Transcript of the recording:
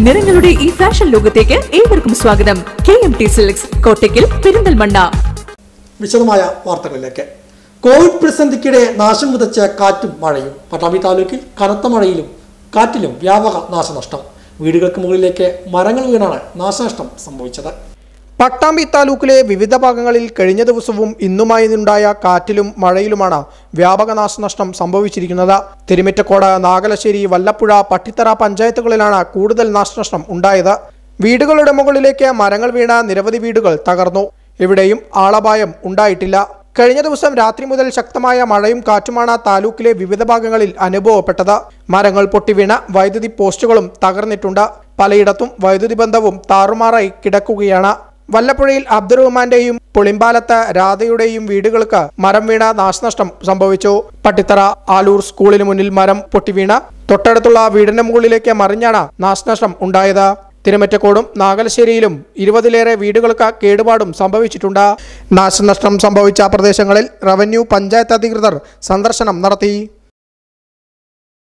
നിറങ്ങളുടെ ഈ ഫാഷൻ ലോകത്തേക്ക് ഏവർക്കും സ്വാഗതം K M T silks Kottakkal Perinthalmanna വിശദമായ വാർത്തകളിലേക്ക് കോവിഡ് പ്രതിസന്ധിക്കിടെ നാശം വിതച്ച കാറ്റും മഴയും പട്ടാമ്പി താലൂക്കിൽ കനത്ത മഴയിലും കാറ്റിലും വ്യാപക നാശനഷ്ടം വീടുകൾക്ക് മുകളിലേക്ക് മരങ്ങൾ വീണാണ് നാശനഷ്ടം സംഭവിച്ചത് പട്ടാമ്പി താലൂക്കിലെ വിവിധ ഭാഗങ്ങളിൽ കഴിഞ്ഞ ദിവസവും ഇന്നുമായി ഉണ്ടായ കാറ്റിലും മഴയിലുമാണ് വ്യാപക നാശനഷ്ടം സംഭവിച്ചിരിക്കുന്നത് തിരുമിറ്റക്കോട് നാഗലശ്ശേരി വല്ലപ്പുഴ പട്ടിത്തറ പഞ്ചായത്തുകളിലാണ് കൂടുതൽ നാശനഷ്ടം ഉണ്ടായത് വീടുകളുടെ മുകളിലേക്ക് മരങ്ങൾ വീണ നിരവധി വീടുകൾ തകർന്നു എവിടെയും ആളപായം ഉണ്ടായിട്ടില്ല കഴിഞ്ഞ ദിവസം രാത്രി മുതൽ ശക്തമായ മഴയും കാറ്റുമാണ് താലൂക്കിലെ വിവിധ ഭാഗങ്ങളിൽ അനുഭവപ്പെട്ടത് മരങ്ങൾ പൊട്ടിവീണ വൈദ്യുതി പോസ്റ്റുകളും തകർന്നിട്ടുണ്ട് പലയിടത്തും വൈദ്യുതി ബന്ധവും താറുമാറായി കിടക്കുകയാണ് വല്ലപ്പുഴയിൽ അബ്ദുറഹ്മാന്റെയും പുളിമ്പാലത്ത് രാധയുടെയും വീടുകൾക്ക് മരം വീണ നാശനഷ്ടം സംഭവിച്ചു പട്ടിത്തറ ആലൂർ സ്കൂളിന് മുന്നിൽ മരം പൊട്ടിവീണ തൊട്ടടുത്തുള്ള വീടിന്റെ മുകളിലേക്ക് മറിഞ്ഞാണ് നാശനഷ്ടം ഉണ്ടായത് തിരുമറ്റക്കോടും നാഗലശ്ശേരിയിലും ഇരുപതിലേറെ വീടുകൾക്ക് കേടുപാടും സംഭവിച്ചിട്ടുണ്ട് നാശനഷ്ടം സംഭവിച്ച പ്രദേശങ്ങളിൽ റവന്യൂ പഞ്ചായത്ത് അധികൃതർ സന്ദർശനം നടത്തി